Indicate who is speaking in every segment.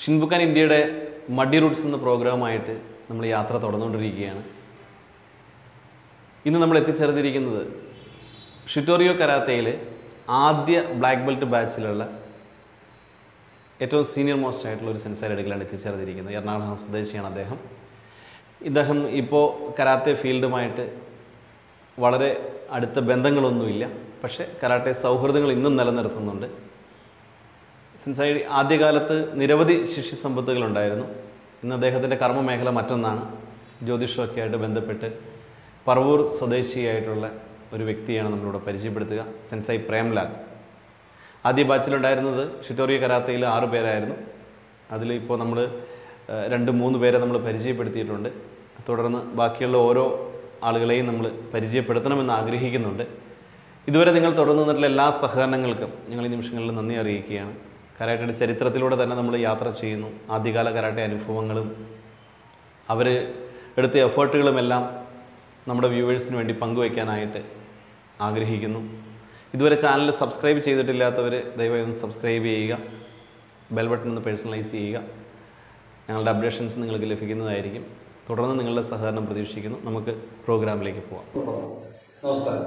Speaker 1: Shinbukan ഇന്ത്യയുടെ മഡി Roots എന്ന പ്രോഗ്രാമായിട്ട് നമ്മൾ യാത്ര തുടർന്നുകൊണ്ടിരിക്കുകയാണ് ഇന്ന് നമ്മൾ എത്തിച്ചേർന്നിരിക്കുന്നത് ഷിറ്റോറിയോ കരാത്തയിൽ ആദ്യ ബ്ലാക്ക് ബെൽറ്റ് ബാച്ചിലുള്ള ഏറ്റവും സീനിയർ മോസ്റ്റ് ആയിട്ടുള്ള ഒരു സെൻസർ എടുക്കലാണ് എത്തിച്ചേർന്നിരിക്കുന്നത് എറണാകുളം സ്വദേശിയാണ് അദ്ദേഹം ഇദ്ദേഹം ഇപ്പോൾ കരാത്തെ ഫീൽഡുമായിട്ട് വളരെ അടുത്ത ബന്ധങ്ങളൊന്നുമില്ല പക്ഷേ കരാട്ടെ സൗഹൃദങ്ങൾ ഇന്നും നിലനിർത്തുന്നുണ്ട് സിൻസായി ആദ്യകാലത്ത് നിരവധി ശിഷ്യ സമ്പത്തുകളുണ്ടായിരുന്നു ഇന്ന് അദ്ദേഹത്തിൻ്റെ കർമ്മമേഖല മറ്റൊന്നാണ് ജ്യോതിഷമൊക്കെ ആയിട്ട് ബന്ധപ്പെട്ട് പറവൂർ സ്വദേശിയായിട്ടുള്ള ഒരു വ്യക്തിയാണ് നമ്മളിവിടെ പരിചയപ്പെടുത്തുക സെൻസായി പ്രേംലാൽ ആദ്യ ബാച്ചിലുണ്ടായിരുന്നത് ഷിറ്റോറിയ കരാത്തയിൽ ആറ് പേരായിരുന്നു അതിൽ ഇപ്പോൾ നമ്മൾ രണ്ട് മൂന്ന് പേരെ നമ്മൾ പരിചയപ്പെടുത്തിയിട്ടുണ്ട് തുടർന്ന് ബാക്കിയുള്ള ഓരോ ആളുകളെയും നമ്മൾ പരിചയപ്പെടുത്തണമെന്ന് ആഗ്രഹിക്കുന്നുണ്ട് ഇതുവരെ നിങ്ങൾ തുടർന്ന് നിന്നിട്ടുള്ള എല്ലാ സഹകരണങ്ങൾക്കും ഞങ്ങൾ ഈ നിമിഷങ്ങളിൽ നന്ദി അറിയിക്കുകയാണ് കരാട്ടയുടെ ചരിത്രത്തിലൂടെ തന്നെ നമ്മൾ യാത്ര ചെയ്യുന്നു ആദ്യകാല കരാട്ടെ അനുഭവങ്ങളും അവർ എടുത്ത എഫേർട്ടുകളുമെല്ലാം നമ്മുടെ വ്യൂവേഴ്സിന് വേണ്ടി പങ്കുവയ്ക്കാനായിട്ട് ആഗ്രഹിക്കുന്നു ഇതുവരെ ചാനൽ സബ്സ്ക്രൈബ് ചെയ്തിട്ടില്ലാത്തവർ ദയവായി ഒന്ന് സബ്സ്ക്രൈബ് ചെയ്യുക ബെൽ ബട്ടൺ ഒന്ന് പേഴ്സണലൈസ് ചെയ്യുക ഞങ്ങളുടെ അപ്ഡേഷൻസ് നിങ്ങൾക്ക് ലഭിക്കുന്നതായിരിക്കും തുടർന്ന് നിങ്ങളുടെ സഹകരണം പ്രതീക്ഷിക്കുന്നു നമുക്ക് പ്രോഗ്രാമിലേക്ക് പോവാം
Speaker 2: നമസ്കാരം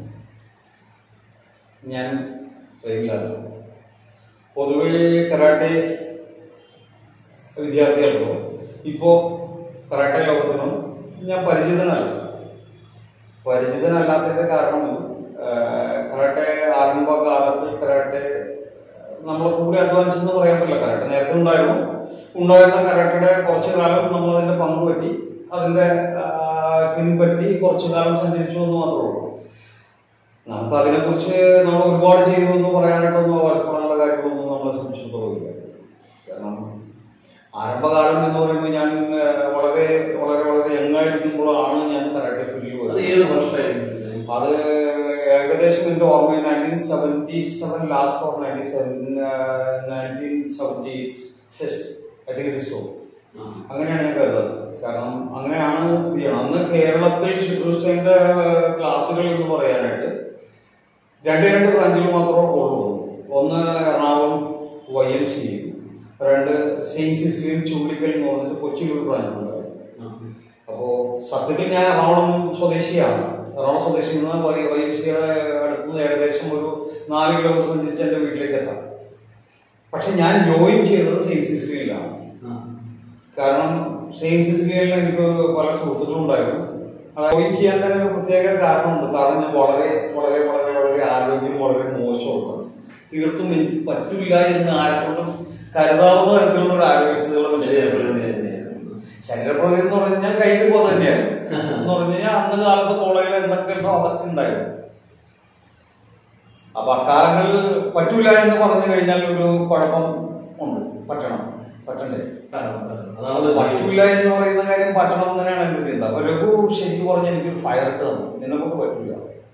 Speaker 2: ഞാൻ പ്രേമിലാൽ പൊതുവെ കരാട്ടെ വിദ്യാർത്ഥികൾക്കും ഇപ്പോൾ കരാട്ടെ ലോകത്തിനും ഞാൻ പരിചിതനല്ല പരിചിതനല്ലാത്തതിന്റെ കാരണം ആ, കരാട്ടെ ആരംഭകാലത്ത് കരാട്ടെ നമ്മൾ കൂടി അധ്വാനിച്ചെന്ന് പറയാൻ പറ്റില്ല കരാട്ടെ നേരത്തെ ഉണ്ടായിരുന്നു ഉണ്ടായിരുന്ന കരാട്ടയുടെ കുറച്ചു കാലം നമ്മൾ അതിന്റെ പങ്കുപറ്റി അതിന്റെ ആ, പിൻപറ്റി കുറച്ചു കാലം സഞ്ചരിച്ചു എന്ന് മാത്രമേ ഉള്ളൂ നമുക്ക് അതിനെക്കുറിച്ച് നമ്മൾ ഒരുപാട് ചെയ്തു എന്ന് പറയാനായിട്ടൊന്നും അവകാശപ്പെടാനുള്ള കാര്യങ്ങളൊന്നും നമ്മളെ സംബന്ധിച്ചിടത്തോളം കാരണം ആരംഭകാലം എന്ന് പറയുമ്പോൾ ഞാൻ ആ, വളരെ വളരെ വളരെ യങ്ങായിരിക്കുമ്പോഴാണ് ഞാൻ കരാട്ടെ ഫീൽഡിൽ
Speaker 1: അത്
Speaker 2: വരുന്നത്
Speaker 1: ഏത് വർഷമായിരുന്നു സിൻസായി?
Speaker 2: അത് ഏകദേശം എന്റെ ഓർമ്മയിൽ nineteen seventy seven last or nineteen seven nineteen seventy first I think it so അങ്ങനെയാണ് ഞാൻ കരുതുന്നത് കാരണം അങ്ങനെയാണ് ഇത് ചെയ്യണം അന്ന് കേരളത്തിൽ ഷിദ്രുസ്റ്റൈൻ്റെ ക്ലാസ്സുകൾ എന്ന് പറയാനായിട്ട് രണ്ടേ രണ്ട് ബ്രാഞ്ചുകൾ മാത്രമേ ഉള്ളൂ ഒന്ന് എറണാകുളം വൈ എം സി രണ്ട് സെയിന്റ് സിസിലിയൻ ചുള്ളിക്കൽ എന്ന് പറഞ്ഞിട്ട് കൊച്ചിയിൽ ഒരു ബ്രാഞ്ച് ഉണ്ടായിരുന്നു അപ്പോ സത്യത്തിൽ ഞാൻ എറണാകുളം സ്വദേശിയാണ് എറണാകുളം സ്വദേശിയിൽ നിന്ന് വൈ വൈ എം സിയുടെ അടുത്ത് നിന്ന് ഏകദേശം ഒരു നാല് കിലോമീറ്റർ സഞ്ചരിച്ച് എന്റെ വീട്ടിലേക്ക് എത്താം പക്ഷെ ഞാൻ ജോയിൻ ചെയ്തത് സെയിന്റ് സിസിലിയിലാണ് കാരണം സെയിന്റ് സിസിലിയയിൽ എനിക്ക് പല സുഹൃത്തുക്കളും ഉണ്ടായിരുന്നു അത് ജോയിൻ ചെയ്യാൻ തന്നെ ഒരു പ്രത്യേക കാരണമുണ്ട് കാരണം ഞാൻ വളരെ വളരെ വളരെ വളരെ ആരോഗ്യം വളരെ മോശമുണ്ട് തീർത്തും എനിക്ക് പറ്റില്ല എന്ന് ആരെക്കൊണ്ടും കരുതാവുന്ന തരത്തിലുള്ള ഒരു ആരോഗ്യസ്ഥിതികളും ശരീരപ്രകൃതി എന്ന് പറഞ്ഞു കഴിഞ്ഞാൽ കഴിഞ്ഞു പോകുന്നത് തന്നെയാണ് എന്ന് പറഞ്ഞു കഴിഞ്ഞാൽ അന്ന് കാലത്ത് കോളേജിൽ എന്തൊക്കെ ഉണ്ടോ അതൊക്കെ ഉണ്ടായിരുന്നു അപ്പൊ അക്കാലങ്ങളിൽ പറ്റൂല എന്ന് പറഞ്ഞു കഴിഞ്ഞാൽ ഒരു കുഴപ്പം ഉണ്ട് പറ്റണം പറ്റണ്ടേ അത് പറ്റൂല എന്ന് പറയുന്ന കാര്യം പറ്റണം എന്ന് തന്നെയാണ് എന്റെ ചിന്ത അപ്പൊ രഘു ശരിക്കും പറഞ്ഞ എനിക്കൊരു ഫയർ ഇട്ട് തന്നു നിന്നെ കൊണ്ട് പറ്റൂല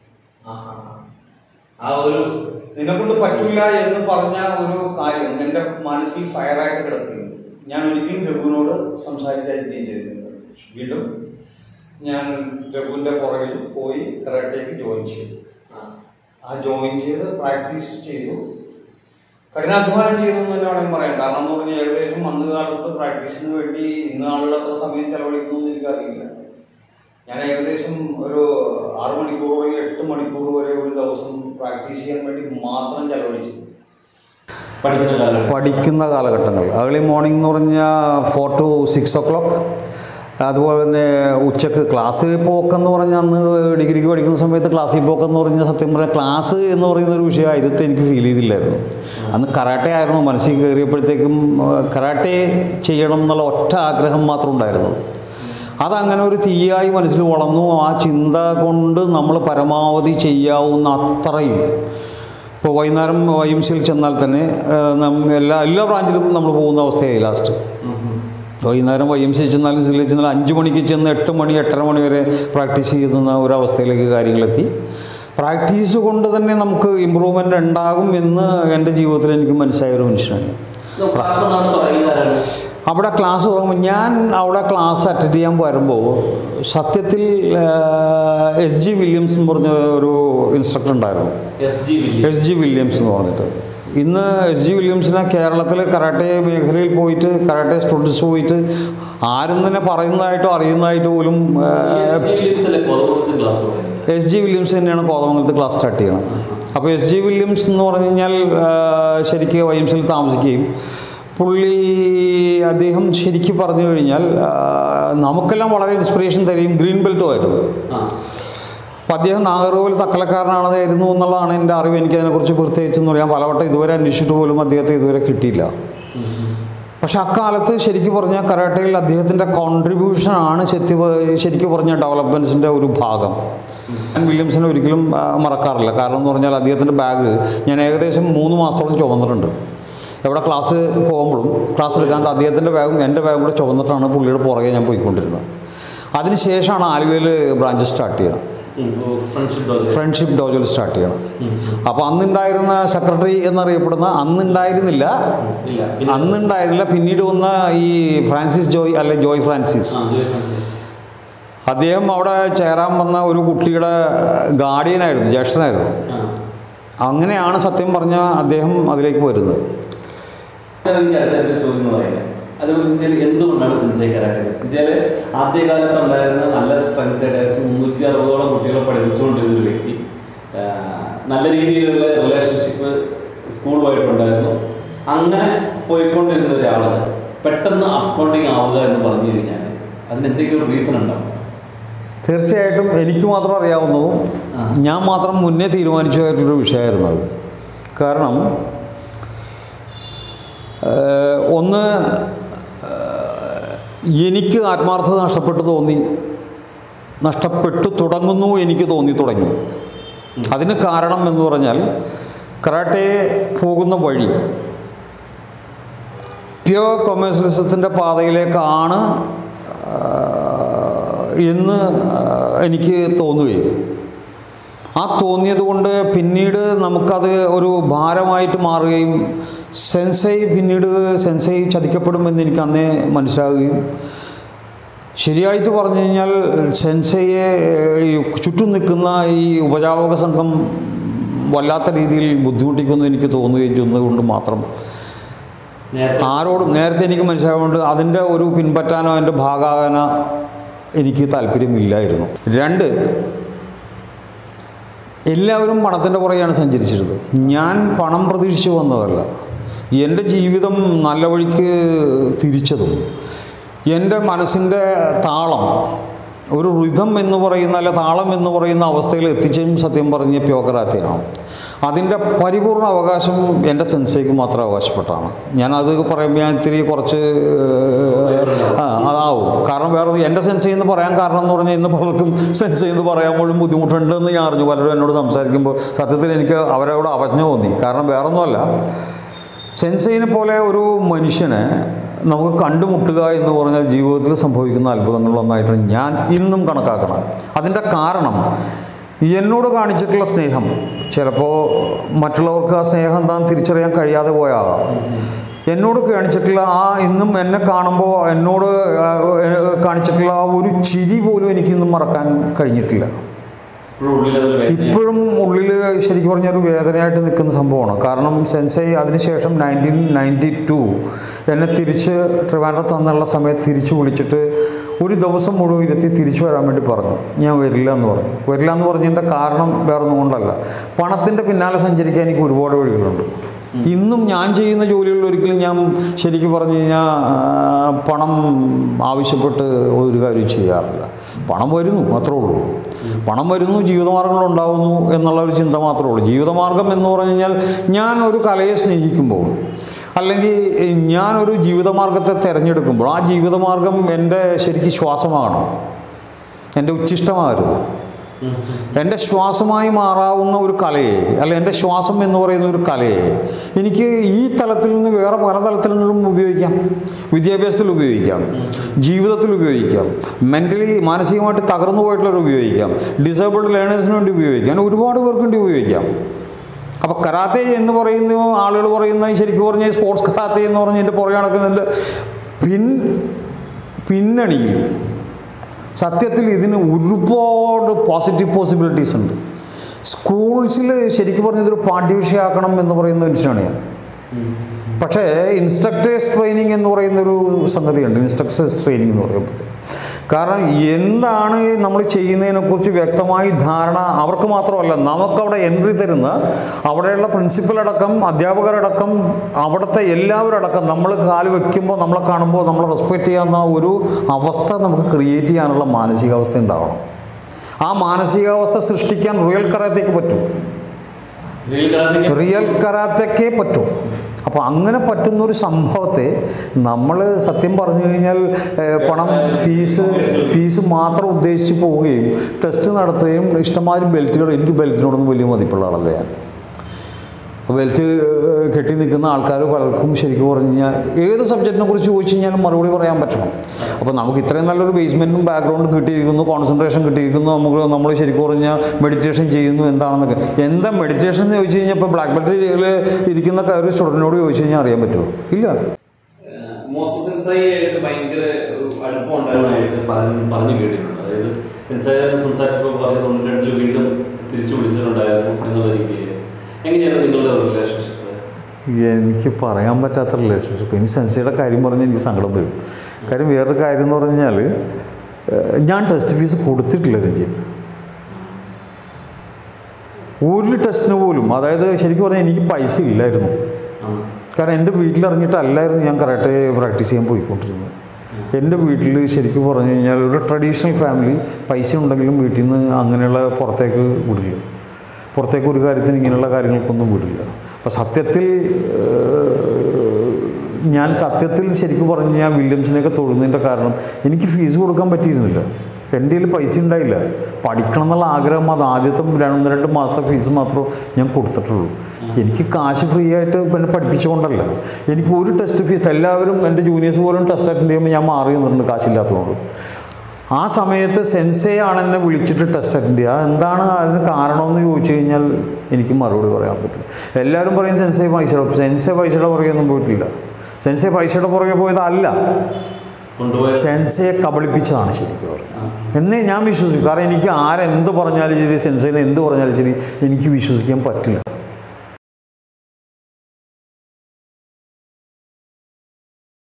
Speaker 1: ആ ഒരു
Speaker 2: നിന്നെ കൊണ്ട് പറ്റൂല എന്ന് പറഞ്ഞ ഒരു കാര്യം എന്റെ മനസ്സിൽ ഫയറായിട്ട് കിടക്കുകയും ഞാൻ ഒരിക്കലും രഘുവിനോട് സംസാരിക്കാതിരിക്കുകയും ചെയ്തിട്ടുണ്ട് വീണ്ടും ഞാൻ രഘുവിന്റെ പുറകിൽ പോയി കരാട്ടേക്ക് ജോയിൻ ചെയ്തു ആ ജോയിൻ ചെയ്ത് പ്രാക്ടീസ് ചെയ്തു കഠിനാധ്വാനം ചെയ്തു എന്ന് തന്നെ വേണമെങ്കിൽ പറയാം കാരണം എന്ന് പറഞ്ഞാൽ ഏകദേശം അന്ന് കാലത്ത് പ്രാക്ടീസിന് വേണ്ടി ഇന്ന് ആളുകൾ അത്ര സമയം ചെലവഴിക്കുന്നു എന്ന് എനിക്കറിയില്ല ഞാൻ ഏകദേശം ഒരു ആറ് മണിക്കൂർ വരെ എട്ട് മണിക്കൂർ വരെ ഒരു ദിവസം പ്രാക്ടീസ് ചെയ്യാൻ വേണ്ടി മാത്രം ചെലവഴിച്ചു
Speaker 1: പഠിക്കുന്ന കാലഘട്ടം
Speaker 2: പഠിക്കുന്ന കാലഘട്ടങ്ങൾ ഏർലി മോർണിംഗ് എന്ന് പറഞ്ഞാൽ four to six o'clock അതുപോലെ തന്നെ ഉച്ചക്ക് ക്ലാസ് പോക്കെന്ന് പറഞ്ഞാൽ അന്ന് ഡിഗ്രിക്ക് പഠിക്കുന്ന സമയത്ത് ക്ലാസ്സിൽ പോക്കെന്ന് പറഞ്ഞാൽ സത്യം പറഞ്ഞാൽ ക്ലാസ് എന്ന് പറയുന്ന ഒരു വിഷയമായിട്ട് എനിക്ക് ഫീൽ ചെയ്തില്ലായിരുന്നു അന്ന് കരാട്ടെ ആയിരുന്നു മനസ്സിൽ കയറിയപ്പോഴത്തേക്കും കരാട്ടെ ചെയ്യണം എന്നുള്ള ഒറ്റ ആഗ്രഹം മാത്രം ഉണ്ടായിരുന്നു അതങ്ങനെ ഒരു തീയായി മനസ്സിൽ വളർന്നു ആ ചിന്ത കൊണ്ട് നമ്മൾ പരമാവധി ചെയ്യാവുന്ന അത്രയും ഇപ്പോൾ വൈകുന്നേരം വൈ എം സിയിൽ ചെന്നാൽ തന്നെ ആ, നം- എല്ലാ എല്ലാ ബ്രാഞ്ചിലും നമ്മൾ പോകുന്ന അവസ്ഥയായി ലാസ്റ്റ് വൈകുന്നേരം വൈ എം സി ചെന്നാലും സിയിൽ ചെന്നാലും അഞ്ച് മണിക്ക് ചെന്ന് എട്ട് മണി എട്ടര മണി വരെ പ്രാക്ടീസ് ചെയ്യുന്ന ഒരവസ്ഥയിലേക്ക് കാര്യങ്ങളെത്തി പ്രാക്ടീസ് കൊണ്ട് തന്നെ നമുക്ക് ഇമ്പ്രൂവ്മെൻ്റ് ഉണ്ടാകും എന്ന് എൻ്റെ ജീവിതത്തിൽ എനിക്ക് മനസ്സിലായ ഒരു മനുഷ്യനാണ് ഞാൻ.
Speaker 1: ക്ലാസ് തുടങ്ങിയതാരാണ്
Speaker 2: അവിടെ ക്ലാസ് തുടങ്ങുമ്പോൾ ഞാൻ അവിടെ ക്ലാസ് അറ്റൻഡ് ചെയ്യാൻ വരുമ്പോൾ സത്യത്തിൽ എസ് ജി വില്യംസ് എന്ന് പറഞ്ഞ ഒരു ഇൻസ്ട്രക്ടർ ഉണ്ടായിരുന്നു
Speaker 1: S G William
Speaker 2: S G Williams എന്ന് പറഞ്ഞിട്ട് ഇന്ന് എസ് ജി വില്യംസിനെ കേരളത്തിൽ കരാട്ടെ മേഖലയിൽ പോയിട്ട് കരാട്ടെ സ്റ്റുഡൻസ് പോയിട്ട് ആരും തന്നെ പറയുന്നതായിട്ടോ അറിയുന്നതായിട്ടോ പോലും
Speaker 1: ക്ലാസ് പറയുന്നത്
Speaker 2: എസ് ജി വില്യംസ് തന്നെയാണ് കോതമംഗലത്ത് ക്ലാസ് സ്റ്റാർട്ട് ചെയ്യണത് അപ്പോൾ എസ് ജി വില്യംസ് എന്ന് പറഞ്ഞു കഴിഞ്ഞാൽ ആ, ശരിക്ക് വൈ എം സിയിൽ താമസിക്കുകയും പുള്ളി അദ്ദേഹം ശരിക്ക് പറഞ്ഞു കഴിഞ്ഞാൽ ആ, നമുക്കെല്ലാം വളരെ ഇൻസ്പിറേഷൻ തരികയും ഗ്രീൻ ബെൽറ്റും ആയിരുന്നു
Speaker 1: ആ
Speaker 2: അപ്പോൾ അദ്ദേഹം നാഗർകോവിൽ തക്കലക്കാരനാണതായിരുന്നു എന്നുള്ളതാണ് എൻ്റെ അറിവ് എനിക്ക് അതിനെക്കുറിച്ച് പ്രത്യേകിച്ചെന്ന് പറയാൻ പലവട്ടം ഇതുവരെ അന്വേഷിച്ചിട്ട് പോലും അദ്ദേഹത്തെ ഇതുവരെ കിട്ടിയില്ല പക്ഷെ അക്കാലത്ത് ശരിക്കും പറഞ്ഞാൽ കരാട്ടയിൽ അദ്ദേഹത്തിൻ്റെ കോൺട്രിബ്യൂഷനാണ് ശരി ശരിക്കും പറഞ്ഞ ഡെവലപ്മെൻറ്റ്സിൻ്റെ ഒരു ഭാഗം ഞാൻ വില്യംസിനെ ഒരിക്കലും ആ, മറക്കാറില്ല കാരണം എന്ന് പറഞ്ഞാൽ അദ്ദേഹത്തിൻ്റെ ബാഗ് ഞാൻ ഏകദേശം മൂന്ന് മാസത്തോളം ചുമന്നിട്ടുണ്ട് എവിടെ ക്ലാസ് പോകുമ്പോഴും ക്ലാസ് എടുക്കാൻ അദ്ദേഹത്തിൻ്റെ ബാഗും എൻ്റെ ബാഗും കൂടെ ചുമന്നിട്ടാണ് പുള്ളിയുടെ പുറകെ ഞാൻ പോയിക്കൊണ്ടിരുന്നത് അതിനുശേഷമാണ് ആലുവയിൽ ബ്രാഞ്ച് സ്റ്റാർട്ട് ചെയ്യണം
Speaker 1: ഫ്രണ്ട്ഷിപ്പ്
Speaker 2: ഫ്രണ്ട്ഷിപ്പ് ഡോജൽ സ്റ്റാർട്ട് ചെയ്യണം അപ്പോൾ അന്നുണ്ടായിരുന്ന സെക്രട്ടറി എന്നറിയപ്പെടുന്ന അന്നുണ്ടായിരുന്നില്ല
Speaker 1: ഇല്ല
Speaker 2: അന്നുണ്ടായിരുന്നില്ല പിന്നീട് വന്ന ഈ ഫ്രാൻസിസ് ജോയ് അല്ലെ ജോയ് ഫ്രാൻസിസ്
Speaker 1: ആ ജോയ് ഫ്രാൻസിസ്
Speaker 2: അദ്ദേഹം അവിടെ ചേരാൻ വന്ന ഒരു കുട്ടിയുടെ ഗാർഡിയനായിരുന്നു ജ്യേഷ്ഠനായിരുന്നു
Speaker 1: ആ
Speaker 2: അങ്ങനെയാണ് സത്യം പറഞ്ഞ അദ്ദേഹം അതിലേക്ക് വരുന്നത്
Speaker 1: സാർ, എനിക്ക് അടുത്ത എൻ്റെ ചോദ്യം എന്ന് പറയുന്നത് അതുപോലെ വെച്ചാൽ എന്തുകൊണ്ടാണ് സെൻസൈ കരാട്ടെ വെച്ചാൽ ആദ്യകാലത്ത് ഉണ്ടായിരുന്ന നല്ല സ്ട്രെങ്ത് ഏകദേശം മുന്നൂറ്റി അറുപതോളം കുട്ടികളെ പഠിപ്പിച്ചുകൊണ്ടിരുന്ന ഒരു വ്യക്തി ആ, നല്ല രീതിയിലുള്ള റിലേഷൻഷിപ്പ് സ്കൂളുമായിട്ടുണ്ടായിരുന്നു അങ്ങനെ പോയിക്കൊണ്ടിരുന്ന ഒരാൾ പെട്ടെന്ന് അക്കൗണ്ടിങ് ആവുക എന്ന് പറഞ്ഞു കഴിഞ്ഞാൽ അതിന് എന്തെങ്കിലും റീസൺ ഉണ്ടാവും
Speaker 2: തീർച്ചയായിട്ടും എനിക്ക് മാത്രം അറിയാവുന്നതും
Speaker 1: ആ.
Speaker 2: ഞാൻ മാത്രം മുന്നേ തീരുമാനിച്ചതായിട്ടുള്ളൊരു വിഷയമായിരുന്നു അത് കാരണം ഏഹ്, ഒന്ന് ഏഹ്, എനിക്ക് ആത്മാർത്ഥത നഷ്ടപ്പെട്ടു തോന്നി നഷ്ടപ്പെട്ടു തുടങ്ങുന്നു എനിക്ക് തോന്നി തുടങ്ങി അതിന് കാരണം എന്ന് പറഞ്ഞാൽ കറാട്ടെ പോകുന്ന വഴി പ്യുവർ കൊമേഴ്സ്യലിസത്തിൻ്റെ പാതയിലേക്കാണ് ആ, എന്ന് ആ, എനിക്ക് തോന്നുകയും ആ തോന്നിയത് കൊണ്ട് പിന്നീട് നമുക്കത് ഒരു ഭാരമായിട്ട് മാറുകയും സെൻസൈ പിന്നീട് സെൻസൈ ചതിക്കപ്പെടുമെന്ന് എനിക്ക് അന്നേ മനസ്സിലാകുകയും ശരിയായിട്ട് പറഞ്ഞു കഴിഞ്ഞാൽ സെൻസയെ ഈ ചുറ്റും നിൽക്കുന്ന ഈ ഉപജാപക സംഘം വല്ലാത്ത രീതിയിൽ ബുദ്ധിമുട്ടിക്കുമെന്ന് എനിക്ക് തോന്നുകയും ചെയ്യുന്നതുകൊണ്ട് മാത്രം
Speaker 1: നേരത്തെ
Speaker 2: ആരോടും നേരത്തെ എനിക്ക് മനസ്സിലായതുകൊണ്ട് അതിൻ്റെ ഒരു പിൻപറ്റാനോ അതിൻ്റെ ഭാഗമാകാനോ എനിക്ക് താല്പര്യമില്ലായിരുന്നു രണ്ട് എല്ലാവരും പണത്തിൻ്റെ പുറകെയാണ് സഞ്ചരിച്ചിരുന്നത് ഞാൻ പണം പ്രതീക്ഷിച്ച് വന്നതല്ല എൻ്റെ ജീവിതം നല്ല വഴിക്ക് തിരിച്ചതും എൻ്റെ മനസ്സിൻ്റെ താളം ഒരു റിതം എന്ന് പറയുന്ന അല്ല താളം എന്ന് പറയുന്ന അവസ്ഥയിൽ എത്തിച്ചതും സത്യം പറഞ്ഞ പ്യോകറാത്തിയാണ് അതിൻ്റെ പരിപൂർണ അവകാശം എൻ്റെ സെൻസേക്ക് മാത്രം അവകാശപ്പെട്ടാണ് ഞാനത് പറയുമ്പോൾ ഞാൻ ഇത്തിരി കുറച്ച് ഏഹ്, ആ അതാവും കാരണം വേറെ എൻ്റെ സെൻസൈ എന്ന് പറയാൻ കാരണം എന്ന് പറഞ്ഞാൽ ഇന്ന് പലർക്കും സെൻസൈ എന്ന് പറയാൻ പോലും ബുദ്ധിമുട്ടുണ്ടെന്ന് ഞാൻ അറിഞ്ഞു പലരും എന്നോട് സംസാരിക്കുമ്പോൾ സത്യത്തിൽ എനിക്ക് അവരോട് അവജ്ഞ തോന്നി കാരണം വേറൊന്നുമല്ല സെൻസൈനെ പോലെ ഒരു മനുഷ്യനെ നമുക്ക് കണ്ടുമുട്ടുക എന്ന് പറഞ്ഞാൽ ജീവിതത്തിൽ സംഭവിക്കുന്ന അത്ഭുതങ്ങളിലൊന്നായിട്ട് ഞാൻ ഇന്നും കണക്കാക്കണം അതിൻ്റെ കാരണം എന്നോട് കാണിച്ചിട്ടുള്ള സ്നേഹം ചിലപ്പോൾ മറ്റുള്ളവർക്ക് ആ സ്നേഹം എന്താണെന്ന് തിരിച്ചറിയാൻ കഴിയാതെ പോയാകാം എന്നോട് കാണിച്ചിട്ടുള്ള ആ ഇന്നും എന്നെ കാണുമ്പോൾ എന്നോട് ആ, ഏഹ്, കാണിച്ചിട്ടുള്ള ആ ഒരു ചിരി പോലും എനിക്കിന്നും മറക്കാൻ കഴിഞ്ഞിട്ടില്ല
Speaker 1: ഇപ്പോഴും ഉള്ളിൽ അതൊരു വേദനയാണ്.
Speaker 2: ഇപ്പോഴും ഉള്ളിൽ ശരിക്കും പറഞ്ഞാൽ ഒരു വേദനയായിട്ട് നിൽക്കുന്ന സംഭവമാണ് കാരണം സെൻസൈ അതിനുശേഷം നയൻറ്റീൻ നയൻറ്റി ടു എന്നെ തിരിച്ച് ട്രിവാൻഡ്രത്ത് തന്നുള്ള സമയത്ത് തിരിച്ച് വിളിച്ചിട്ട് ഒരു ദിവസം മുഴുവൻ ഇരുത്തി തിരിച്ചു വരാൻ വേണ്ടി പറഞ്ഞു ഞാൻ വരില്ല എന്ന് പറഞ്ഞു വരില്ല എന്ന് പറഞ്ഞതിൻ്റെ കാരണം വേറൊന്നും കൊണ്ടല്ല പണത്തിൻ്റെ പിന്നാലെ സഞ്ചരിക്കാൻ എനിക്ക് ഒരുപാട് വഴികളുണ്ട് ഇന്നും ഞാൻ ചെയ്യുന്ന ജോലികളിൽ ഒരിക്കലും ഞാൻ ശരിക്കും പറഞ്ഞു കഴിഞ്ഞാൽ ആ, പണം ആവശ്യപ്പെട്ട് ഒരു കാര്യം ചെയ്യാറില്ല പണം വരുന്നു അത്രേ ഉള്ളൂ പണം വരുന്നു ജീവിതമാർഗ്ഗങ്ങൾ ഉണ്ടാകുന്നു എന്നുള്ള ഒരു ചിന്ത മാത്രമേ ഉള്ളൂ ജീവിതമാർഗം എന്ന് പറഞ്ഞു കഴിഞ്ഞാൽ ഞാൻ ഒരു കലയെ സ്നേഹിക്കുമ്പോൾ അല്ലെങ്കിൽ ഞാനൊരു ജീവിതമാർഗത്തെ തിരഞ്ഞെടുക്കുമ്പോൾ ആ ജീവിതമാർഗം എൻ്റെ ശരിക്കും ശ്വാസമാകണം എൻ്റെ ഉച്ഛിഷ്ടമാകരുത് എൻ്റെ ശ്വാസമായി മാറാവുന്ന ഒരു കലയെ അല്ല എൻ്റെ ശ്വാസം എന്ന് പറയുന്ന ഒരു കലയെ എനിക്ക് ഈ തലത്തിൽ നിന്ന് വേറെ പല തലത്തിൽ നിന്നും ഉപയോഗിക്കാം വിദ്യാഭ്യാസത്തിൽ ഉപയോഗിക്കാം ജീവിതത്തിൽ ഉപയോഗിക്കാം മെൻ്റലി മാനസികമായിട്ട് തകർന്നു പോയിട്ടുള്ളവർ ഉപയോഗിക്കാം ഡിസേബിൾഡ് ലേണേഴ്സിന് വേണ്ടി ഉപയോഗിക്കാം അങ്ങനെ ഒരുപാട് പേർക്ക് വേണ്ടി ഉപയോഗിക്കാം അപ്പോൾ കരാത്തെ എന്ന് പറയുന്ന ആളുകൾ പറയുന്ന ശരിക്കും പറഞ്ഞാൽ സ്പോർട്സ് കരാത്തെ എന്ന് പറഞ്ഞതിൻ്റെ പുറകെ നടക്കുന്നതിൻ്റെ പിൻ പിന്നണിയിൽ സത്യത്തിൽ ഇതിന് ഒരുപാട് പോസിറ്റീവ് പോസിബിലിറ്റീസ് ഉണ്ട്
Speaker 3: സ്കൂൾസിൽ ശരിക്കും പറഞ്ഞതൊരു പാഠ്യവിഷയമാക്കണം എന്ന് പറയുന്ന മനുഷ്യനാണ് ഞാൻ പക്ഷേ ഇൻസ്ട്രക്ടേഴ്സ് ട്രെയിനിങ് എന്ന് പറയുന്നൊരു സംഗതിയുണ്ട് ഇൻസ്ട്രക്ടേഴ്സ് ട്രെയിനിങ് എന്ന് പറയുമ്പോൾ കാരണം എന്താണ് നമ്മൾ ചെയ്യുന്നതിനെക്കുറിച്ച് വ്യക്തമായി ധാരണ അവർക്ക് മാത്രമല്ല നമുക്കവിടെ എൻട്രി തരുന്ന അവിടെയുള്ള പ്രിൻസിപ്പലടക്കം അധ്യാപകരടക്കം അവിടുത്തെ എല്ലാവരടക്കം നമ്മൾ കാല് വെക്കുമ്പോൾ നമ്മളെ കാണുമ്പോൾ നമ്മളെ റെസ്പെക്റ്റ് ചെയ്യാവുന്ന ഒരു അവസ്ഥ നമുക്ക് ക്രിയേറ്റ് ചെയ്യാനുള്ള മാനസികാവസ്ഥ ഉണ്ടാവണം ആ മാനസികാവസ്ഥ സൃഷ്ടിക്കാൻ റിയൽ കറാത്തേക്ക് പറ്റും
Speaker 1: റിയൽ കരാത്തയ്ക്ക്
Speaker 3: റിയൽ കരാത്തക്കേ പറ്റൂ അപ്പോൾ അങ്ങനെ പറ്റുന്ന ഒരു സംഭവത്തെ നമ്മൾ സത്യം പറഞ്ഞു കഴിഞ്ഞാൽ ഏഹ്, പണം ഫീസ് ഫീസ് മാത്രം ഉദ്ദേശിച്ച് പോവുകയും ടെസ്റ്റ് നടത്തുകയും ഇഷ്ടമാതിരി ബെൽറ്റുകൾ എനിക്ക് ബെൽറ്റിനോടൊന്നും വലിയ മതിപ്പുള്ള ആളല്ല ഞാൻ ബെൽറ്റ് ഏഹ്, കെട്ടി നിൽക്കുന്ന ആൾക്കാർ പലർക്കും ശരിക്കും പറഞ്ഞു കഴിഞ്ഞാൽ ഏത് സബ്ജക്റ്റിനെ കുറിച്ച് ചോദിച്ചു കഴിഞ്ഞാലും മറുപടി പറയാൻ പറ്റണം അപ്പോൾ നമുക്ക് ഇത്രയും നല്ലൊരു ബേസ്മെൻറ്റും ബാക്ക്ഗ്രൗണ്ടും കിട്ടിയിരിക്കുന്നു കോൺസെൻട്രേഷൻ കിട്ടിയിരിക്കുന്നു നമുക്ക് നമ്മൾ ശരിക്കും പറഞ്ഞാൽ മെഡിറ്റേഷൻ ചെയ്യുന്നു എന്താണെന്നൊക്കെ എന്താ മെഡിറ്റേഷൻ എന്ന് ചോദിച്ചു കഴിഞ്ഞാൽ ഇപ്പോൾ ബ്ലാക്ക് ബെൽറ്റിൽ ഇരിക്കുന്ന ഒരു സ്റ്റുഡൻറ്റിനോട് ചോദിച്ചു കഴിഞ്ഞാൽ അറിയാൻ പറ്റുമോ ഇല്ല
Speaker 1: മോസസ് സെൻസായി ആയിട്ട് ഭയങ്കര ഒരു അടുപ്പം ഉണ്ടായിരുന്നതായിട്ട് പലരും പറഞ്ഞു കേട്ടിട്ടുണ്ട് അതായത് സെൻസായി സംസാരിച്ചപ്പോൾ പറഞ്ഞ തൊണ്ണൂറ്റി രണ്ടിൽ വീണ്ടും തിരിച്ചു വിളിച്ചിട്ടുണ്ടായിരുന്നു എന്നുള്ള രീതിയിൽ എങ്ങനെയാണ് നിങ്ങളുടെ റിലേഷൻഷിപ്പ്
Speaker 3: എനിക്ക് പറയാൻ പറ്റാത്ത റിലേഷൻഷിപ്പ് ഇനി സെൻസിയുടെ കാര്യം പറഞ്ഞാൽ എനിക്ക് സങ്കടം വരും കാര്യം വേറൊരു കാര്യം എന്ന് പറഞ്ഞാൽ ഏഹ്, ഞാൻ ടെസ്റ്റ് ഫീസ് കൊടുത്തിട്ടില്ല രഞ്ജിത്ത് ഒരു ടെസ്റ്റിന് പോലും അതായത് ശരിക്കും പറഞ്ഞാൽ എനിക്ക് പൈസ ഇല്ലായിരുന്നു കാരണം എൻ്റെ വീട്ടിലിറങ്ങിയിട്ടല്ലായിരുന്നു ഞാൻ കരാട്ടെ പ്രാക്ടീസ് ചെയ്യാൻ പോയിക്കൊണ്ടിരുന്നത് എൻ്റെ വീട്ടിൽ ശരിക്കും പറഞ്ഞു കഴിഞ്ഞാൽ ഒരു ട്രഡീഷണൽ ഫാമിലി പൈസ ഉണ്ടെങ്കിലും വീട്ടിൽ നിന്ന് അങ്ങനെയുള്ള പുറത്തേക്ക് വിടില്ല പുറത്തേക്ക് ഒരു കാര്യത്തിന് ഇങ്ങനെയുള്ള കാര്യങ്ങൾക്കൊന്നും വിടില്ല അപ്പോൾ സത്യത്തിൽ ഏഹ്, ഞാൻ സത്യത്തിൽ ശരിക്കും പറഞ്ഞു ഞാൻ വില്യംസിനെയൊക്കെ തൊഴുന്നതിൻ്റെ കാരണം എനിക്ക് ഫീസ് കൊടുക്കാൻ പറ്റിയിരുന്നില്ല എൻ്റെ കയ്യിൽ പൈസ ഉണ്ടായില്ല പഠിക്കണം എന്നുള്ള ആഗ്രഹം അത് ആദ്യത്തെ രണ്ട് രണ്ട് മാസത്തെ ഫീസ് മാത്രമേ ഞാൻ കൊടുത്തിട്ടുള്ളൂ എനിക്ക് കാശ് ഫ്രീ ആയിട്ട് പിന്നെ പഠിപ്പിച്ചുകൊണ്ടല്ല എനിക്ക് ഒരു ടെസ്റ്റ് ഫീസ് എല്ലാവരും എൻ്റെ ജൂനിയേഴ്സ് പോലും ടെസ്റ്റ് അറ്റൻഡ് ചെയ്യുമ്പോൾ ഞാൻ മാറി നിന്നിട്ടുണ്ട് കാശില്ലാത്തതുകൊണ്ട് ആ സമയത്ത് സെൻസേ ആണ് എന്നെ വിളിച്ചിട്ട് ടെസ്റ്റ് അറ്റൻഡ് ചെയ്യുക അതെന്താണ് അതിന് കാരണമെന്ന് ചോദിച്ചു കഴിഞ്ഞാൽ എനിക്ക് മറുപടി പറയാൻ പറ്റില്ല എല്ലാവരും പറയും സെൻസേ പൈസയുടെ സെൻസേ പൈസയുടെ പുറകെയൊന്നും പോയിട്ടില്ല സെൻസേ പൈസയുടെ പുറകെ പോയതല്ല
Speaker 1: കൊണ്ടുപോയ
Speaker 3: സെൻസയെ കബളിപ്പിച്ചതാണ് ശരിക്കും പറയുന്നത് എന്നേ ഞാൻ വിശ്വസിക്കും കാരണം എനിക്ക് ആരെന്ത് പറഞ്ഞാലും ശരി സെൻസേനെ എന്ത് പറഞ്ഞാലും ശരി എനിക്ക് വിശ്വസിക്കാൻ പറ്റില്ല